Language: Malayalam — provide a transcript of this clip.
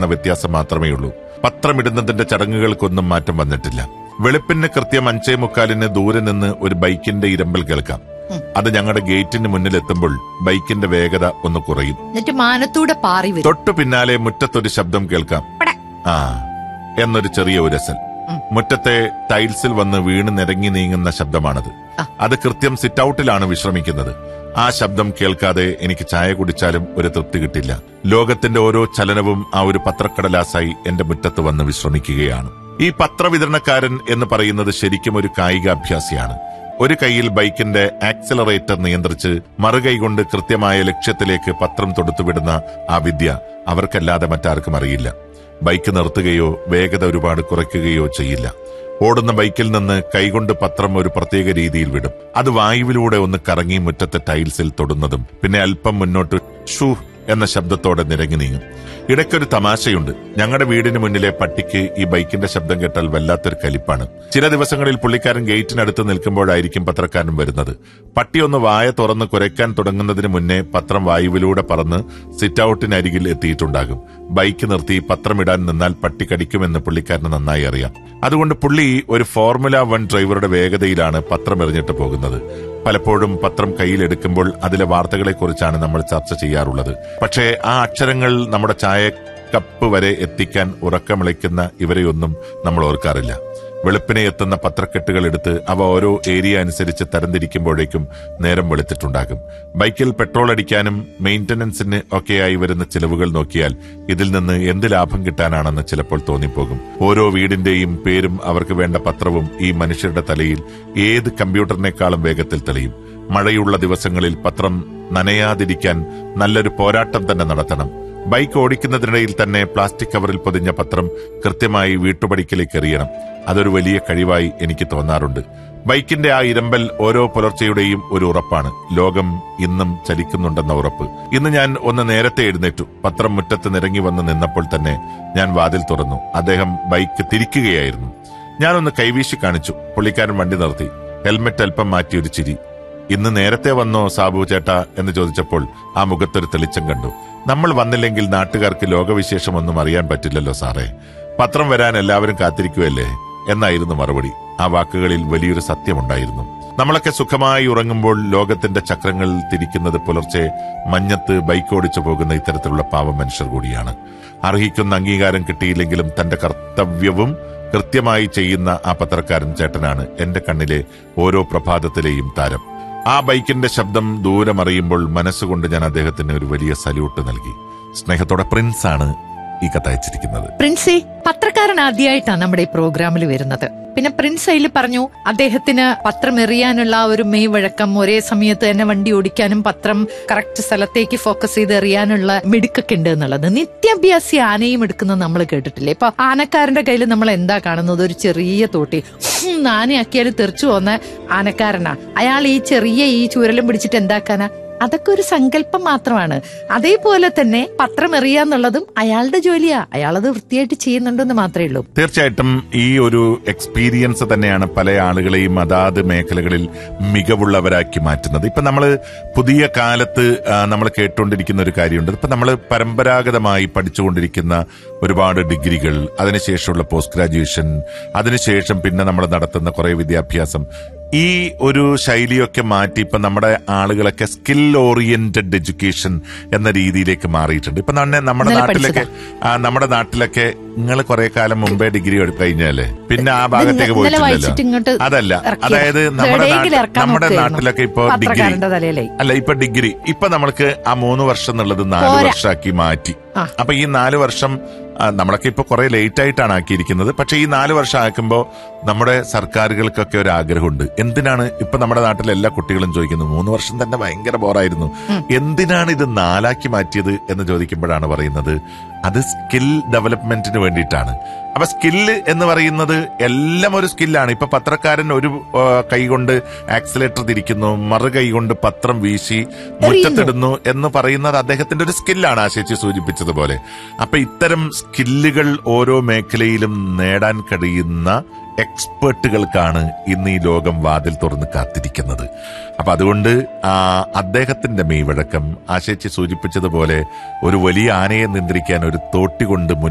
എന്ന വ്യത്യാസം മാത്രമേ ഉള്ളൂ പത്രമിടുന്നതിന്റെ ചടങ്ങുകൾക്കൊന്നും മാറ്റം വന്നിട്ടില്ല വെളുപ്പിന് കൃത്യം അഞ്ചേ മുക്കാലിന് ദൂരെ നിന്ന് ഒരു ബൈക്കിന്റെ ഇരമ്പൽ കേൾക്കാം അത് ഞങ്ങളുടെ ഗേറ്റിന് മുന്നിൽ എത്തുമ്പോൾ ബൈക്കിന്റെ വേഗത ഒന്ന് കുറയും എന്നിട്ട് മാനത്തൂടെ പാറി വരും തൊട്ടു പിന്നാലെ മുറ്റത്തൊരു ശബ്ദം കേൾക്കാം പട. ആ എന്നൊരു ചെറിയ ഉരസൽ മുറ്റത്തെ ടൈൽസിൽ വന്ന് വീണ് നിരങ്ങി നീങ്ങുന്ന ശബ്ദമാണത് ആ. അത് കൃത്യം സിറ്റ് ഔട്ടിലാണ് വിശ്രമിക്കുന്നത് ആ ശബ്ദം കേൾക്കാതെ എനിക്ക് ചായ കുടിച്ചാലും ഒരു തൃപ്തി കിട്ടില്ല ലോകത്തിന്റെ ഓരോ ചലനവും ആ ഒരു പത്രക്കടലാസായി എന്റെ മുറ്റത്ത് വന്ന് വിശ്രമിക്കുകയാണ് ഈ പത്രവിതരണക്കാരൻ എന്ന് പറയുന്നത് ശരിക്കും ഒരു കായികാഭ്യാസിയാണ് ഒരു കൈയിൽ ബൈക്കിന്റെ ആക്സിലറേറ്റർ നിയന്ത്രിച്ച് മറുകൈ കൊണ്ട് കൃത്യമായ ലക്ഷ്യത്തിലേക്ക് പത്രം തൊടുത്തുവിടുന്ന ആ വിദ്യ അവർക്കല്ലാതെ മറ്റാർക്കും അറിയില്ല ബൈക്ക് നിർത്തുകയോ വേഗത ഒരുപാട് കുറയ്ക്കുകയോ ചെയ്യില്ല ഓടുന്ന ബൈക്കിൽ നിന്ന് കൈകൊണ്ട് പത്രം ഒരു പ്രത്യേക രീതിയിൽ വിടും അത് വായുവിലൂടെ ഒന്ന് കറങ്ങി മുറ്റത്തെ ടൈൽസിൽ തൊടുന്നതും പിന്നെ അല്പം മുന്നോട്ട് ഷൂ എന്ന ശബ്ദത്തോടെ നിരങ്ങി നീങ്ങും ഇടയ്ക്കൊരു തമാശയുണ്ട് ഞങ്ങളുടെ വീടിന് മുന്നിലെ പട്ടിക്ക് ഈ ബൈക്കിന്റെ ശബ്ദം കേട്ടാൽ വല്ലാത്തൊരു കലിപ്പാണ് ചില ദിവസങ്ങളിൽ പുള്ളിക്കാരൻ ഗേറ്റിനടുത്ത് നിൽക്കുമ്പോഴായിരിക്കും പത്രക്കാരൻ വരുന്നത് പട്ടി ഒന്ന് വായ തുറന്ന് കുരയ്ക്കാൻ തുടങ്ങുന്നതിന് മുന്നേ പത്രം വായുവിലൂടെ പറന്ന് സിറ്റ് ഔട്ടിനരികിൽ എത്തിയിട്ടുണ്ടാകും ബൈക്ക് നിർത്തി പത്രമിടാൻ നിന്നാൽ പട്ടി കടിക്കുമെന്ന് പുള്ളിക്കാരന് നന്നായി അറിയാം അതുകൊണ്ട് പുള്ളി ഒരു ഫോർമുല വൺ ഡ്രൈവറുടെ വേഗതയിലാണ് പത്രം എറിഞ്ഞിട്ട് പോകുന്നത് പലപ്പോഴും പത്രം കയ്യിലെടുക്കുമ്പോൾ അതിലെ വാർത്തകളെക്കുറിച്ചാണ് നമ്മൾ ചർച്ച ചെയ്യാറുള്ളത് പക്ഷേ ആ അക്ഷരങ്ങൾ നമ്മുടെ ചായ കപ്പ് വരെ എത്തിക്കാൻ ഉറക്കമിളയ്ക്കുന്ന ഇവരെയൊന്നും നമ്മൾ ഓർക്കാറില്ല വെളുപ്പിനെ എത്തുന്ന പത്രക്കെട്ടുകൾ എടുത്ത് അവ ഓരോ ഏരിയ അനുസരിച്ച് തരംതിരിക്കുമ്പോഴേക്കും നേരം വെളുത്തിട്ടുണ്ടാകും ബൈക്കിൽ പെട്രോൾ അടിക്കാനും മെയിന്റനൻസിന് ഒക്കെയായി വരുന്ന ചിലവുകൾ നോക്കിയാൽ ഇതിൽ നിന്ന് എന്ത് ലാഭം കിട്ടാനാണെന്ന് ചിലപ്പോൾ തോന്നിപ്പോകും ഓരോ വീടിന്റെയും പേരും അവർക്ക് വേണ്ട പത്രവും ഈ മനുഷ്യരുടെ തലയിൽ ഏത് കമ്പ്യൂട്ടറിനേക്കാളും വേഗത്തിൽ തെളിയും മഴയുള്ള ദിവസങ്ങളിൽ പത്രം നനയാതിരിക്കാൻ നല്ലൊരു പോരാട്ടം തന്നെ നടത്തണം ബൈക്ക് ഓടിക്കുന്നതിനിടയിൽ തന്നെ പ്ലാസ്റ്റിക് കവറിൽ പൊതിഞ്ഞ പത്രം കൃത്യമായി വീട്ടുപടിക്കലേക്ക് എറിയണം അതൊരു വലിയ കഴിവായി എനിക്ക് തോന്നാറുണ്ട് ബൈക്കിന്റെ ആ ഇരമ്പൽ ഓരോ പുലർച്ചെയുടെയും ഒരു ഉറപ്പാണ് ലോകം ഇന്നും ചലിക്കുന്നുണ്ടെന്ന ഉറപ്പ് ഇന്ന് ഞാൻ ഒന്ന് നേരത്തെ എഴുന്നേറ്റു പത്രം മുറ്റത്ത് നിരങ്ങി വന്ന് നിന്നപ്പോൾ തന്നെ ഞാൻ വാതിൽ തുറന്നു അദ്ദേഹം ബൈക്ക് തിരിക്കുകയായിരുന്നു ഞാനൊന്ന് കൈവീശി കാണിച്ചു പുള്ളിക്കാരൻ വണ്ടി നിർത്തി ഹെൽമെറ്റ് അല്പം മാറ്റി ഒരു ചിരി ഇന്ന് നേരത്തെ വന്നോ സാബു ചേട്ടാ എന്ന് ചോദിച്ചപ്പോൾ ആ മുഖത്തൊരു തെളിച്ചം കണ്ടു നമ്മൾ വന്നില്ലെങ്കിൽ നാട്ടുകാർക്ക് ലോകവിശേഷമൊന്നും അറിയാൻ പറ്റില്ലല്ലോ സാറേ പത്രം വരാൻ എല്ലാവരും കാത്തിരിക്കുമല്ലേ എന്നായിരുന്നു മറുപടി ആ വാക്കുകളിൽ വലിയൊരു സത്യമുണ്ടായിരുന്നു നമ്മളൊക്കെ സുഖമായി ഉറങ്ങുമ്പോൾ ലോകത്തിന്റെ ചക്രങ്ങൾ തിരിക്കുന്നത് പുലർച്ചെ മഞ്ഞത്ത് ബൈക്ക് ഓടിച്ചു പോകുന്ന ഇത്തരത്തിലുള്ള പാവ മനുഷ്യർ കൂടിയാണ് അർഹിക്കുന്ന അംഗീകാരം കിട്ടിയില്ലെങ്കിലും തന്റെ കർത്തവ്യവും കൃത്യമായി ചെയ്യുന്ന ആ പത്രക്കാരൻ ചേട്ടനാണ് എന്റെ കണ്ണിലെ ഓരോ പ്രഭാതത്തിലെയും താരം ആ ബൈക്കിന്റെ ശബ്ദം ദൂരമറിയുമ്പോൾ മനസ്സുകൊണ്ട് ഞാൻ അദ്ദേഹത്തിന് ഒരു വലിയ സല്യൂട്ട് നൽകി സ്നേഹത്തോടെ പ്രിൻസ് ആണ് ഈ കത്തയച്ചിരിക്കുന്നത് പ്രിൻസി പത്രക്കാരൻ ആദ്യമായിട്ടാണ് നമ്മുടെ ഈ പ്രോഗ്രാമിൽ വരുന്നത് പിന്നെ പ്രിൻസ് അതിൽ പറഞ്ഞു അദ്ദേഹത്തിന് പത്രം എറിയാനുള്ള ആ ഒരു മെയ് വഴക്കം ഒരേ സമയത്ത് തന്നെ വണ്ടി ഓടിക്കാനും പത്രം കറക്റ്റ് സ്ഥലത്തേക്ക് ഫോക്കസ് ചെയ്ത് എറിയാനുള്ള മിടുക്കൊക്കെ ഉണ്ട് എന്നുള്ളത് നിത്യാഭ്യാസി ആനയും എടുക്കുന്നത് നമ്മൾ കേട്ടിട്ടില്ലേ ഇപ്പൊ ആനക്കാരന്റെ കയ്യിൽ നമ്മൾ എന്താ കാണുന്നത് ഒരു ചെറിയ തോട്ടി ഹും, ആനയാക്കിയാൽ തെറിച്ചു പോന്ന ആനക്കാരനാ അയാൾ ഈ ചെറിയ ഈ ചൂരലും പിടിച്ചിട്ട് എന്താക്കാനാ അതൊക്കെ ഒരു സങ്കല്പം മാത്രമാണ് അതേപോലെ തന്നെ പത്രം എറിയാന്നുള്ളതും അയാളുടെ ജോലിയാ അയാളത് വൃത്തിയായിട്ട് ചെയ്യുന്നുണ്ടെന്ന് മാത്രമേ ഉള്ളൂ തീർച്ചയായിട്ടും ഈ ഒരു എക്സ്പീരിയൻസ് തന്നെയാണ് പല ആളുകളെയും അതാത് മേഖലകളിൽ മികവുള്ളവരാക്കി മാറ്റുന്നത് ഇപ്പൊ നമ്മൾ പുതിയ കാലത്ത് നമ്മൾ കേട്ടുകൊണ്ടിരിക്കുന്ന ഒരു കാര്യമുണ്ട് ഇപ്പൊ നമ്മൾ പരമ്പരാഗതമായി പഠിച്ചുകൊണ്ടിരിക്കുന്ന ഒരുപാട് ഡിഗ്രികൾ അതിനുശേഷമുള്ള പോസ്റ്റ് ഗ്രാജുവേഷൻ അതിനുശേഷം പിന്നെ നമ്മൾ നടത്തുന്ന കുറെ വിദ്യാഭ്യാസം ഈ ഒരു ശൈലിയൊക്കെ മാറ്റി ഇപ്പൊ നമ്മുടെ ആളുകളൊക്കെ സ്കിൽ ഓറിയന്റഡ് എഡ്യൂക്കേഷൻ എന്ന രീതിയിലേക്ക് മാറിയിട്ടുണ്ട് ഇപ്പൊ തന്നെ നമ്മുടെ ഇന്നലെ നാട്ടിലൊക്കെ ആ, നമ്മുടെ നാട്ടിലൊക്കെ നിങ്ങൾ കുറെ കാലം മുമ്പേ ഡിഗ്രി എടുത്തു കഴിഞ്ഞാലേ പിന്നെ ആ ഇത് ഭാഗത്തേക്ക് ഇന്നലെ വായിച്ചിട്ട് പോയിട്ടില്ലല്ലോ ഇങ്ങോട്ട് അതല്ല ഇറക്കിയതാ. അതായത് നമ്മുടെ എവിടെയെങ്കിലും നാട്ടിൽ ഇറക്കാൻ നമ്മുടെ നോക്കുകയായിരുന്നു. നാട്ടിലൊക്കെ ഇപ്പൊ ഡിഗ്രി പത്രക്കാരന്റെ തലയിലായി അല്ല ഇപ്പൊ ഡിഗ്രി ഇപ്പൊ നമ്മൾക്ക് ആ മൂന്ന് വർഷം എന്നുള്ളത് നാല് പോരാ. വർഷമാക്കി മാറ്റി ആ. അപ്പൊ ഈ നാല് വർഷം ആ, നമ്മളൊക്കെ ഇപ്പൊ കുറെ ലേറ്റ് ആയിട്ടാണ് ആക്കിയിരിക്കുന്നത് പക്ഷെ ഈ നാല് വർഷം ആക്കുമ്പോൾ നമ്മുടെ സർക്കാരുകൾക്കൊക്കെ ഒരു ആഗ്രഹമുണ്ട് എന്തിനാണ് ഇപ്പൊ നമ്മുടെ നാട്ടിലെ എല്ലാ കുട്ടികളും ചോദിക്കുന്നത് മൂന്ന് വർഷം തന്നെ ഭയങ്കര ബോറായിരുന്നു എന്തിനാണ് ഇത് നാലാക്കി മാറ്റിയത് എന്ന് ചോദിക്കുമ്പോഴാണ് പറയുന്നത് അത് സ്കിൽ ഡെവലപ്മെന്റിന് വേണ്ടിയിട്ടാണ് അപ്പൊ സ്കില്ല് എന്ന് പറയുന്നത് എല്ലാം ഒരു സ്കില്ലാണ് ഇപ്പൊ പത്രക്കാരൻ ഒരു ആ, കൈകൊണ്ട് ആക്സിലേറ്റർ തിരിക്കുന്നു മറു കൈകൊണ്ട് പത്രം വീശി മുറ്റത്തിടുന്നു എന്ന് പറയുന്നത് അദ്ദേഹത്തിന്റെ ഒരു സ്കില്ലാണ് ആശേച്ചി സൂചിപ്പിച്ചതുപോലെ അപ്പൊ ഇത്തരം സ്കില്ലുകൾ ഓരോ മേഖലയിലും നേടാൻ കഴിയുന്ന എക്സ്പേർട്ടുകൾക്കാണ് ഇന്ന് ഈ ലോകം വാതിൽ തുറന്ന് കാത്തിരിക്കുന്നത് അപ്പൊ അതുകൊണ്ട് ആ അദ്ദേഹത്തിന്റെ മെയ്വഴക്കം ആശേച്ചി സൂചിപ്പിച്ചതുപോലെ ഒരു വലിയ ആനയെ നിയന്ത്രിക്കാൻ ഒരു തോട്ടി കൊണ്ട് മുൻ